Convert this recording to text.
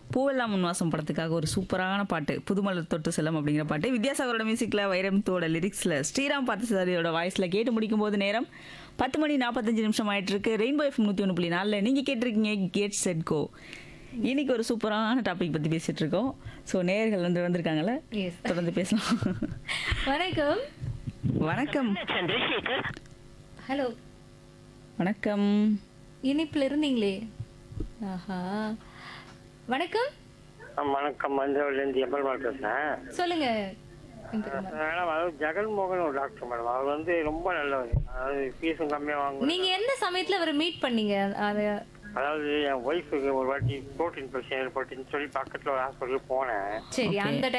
பூவெல்லாம் முன்வாசம் படத்துக்காக ஒரு சூப்பரான பாட்டு புதுமலர் தொட்டு செல்லம் அப்படிங்கிற பாட்டு வித்யாசாகரோட மியூசிக்கில் வைரமுத்தோட லிரிக்ஸில் ஸ்ரீராம் பார்த்தசாரியோட வாய்ஸில் கேட்டு முடிக்கும் போது நேரம் பத்து மணி நாற்பத்தஞ்சு நிமிஷம் ஆயிட்டு இருக்கு ரெயின்போ எஃப் நூற்றி ஒன்று புள்ளி நாலில் நீங்கள் கேட்டிருக்கீங்க கேட் செட் கோ இன்னைக்கு ஒரு சூப்பரான டாபிக் பற்றி பேசிட்டு இருக்கோம் ஸோ நேயர்கள் வந்து வந்திருக்காங்கல்ல Yes. தொடர்ந்து பேசலாம் வணக்கம் வணக்கம் சந்திரசேகர் ஹலோ வணக்கம் இனிப்புல இருந்தீங்களே ஆஹா வணக்கம் வணக்கம் மஞ்சள்லேருந்து எம்பெருமாள் பேசுறேன் சொல்லுங்க இந்திரகுமார். மேடம் அதாவது ஜெகன்மோகன் ஒரு டாக்டர் மேடம் அவர் வந்து ரொம்ப நல்லவர் அதாவது ஃபீஸும் கம்மியாக வாங்குவாங்க நீங்க எந்த சமயத்துல அவரை மீட் பண்ணீங்க அத அதாவது என் ஒய்ஃபுக்கு ஒரு வாட்டி ப்ரோட்டீன் பிரச்சனை ஏற்பட்டுன்னு சொல்லி பக்கத்தில் ஒரு ஹாஸ்பிட்டலுக்கு போனேன் சரி Okay. அந்த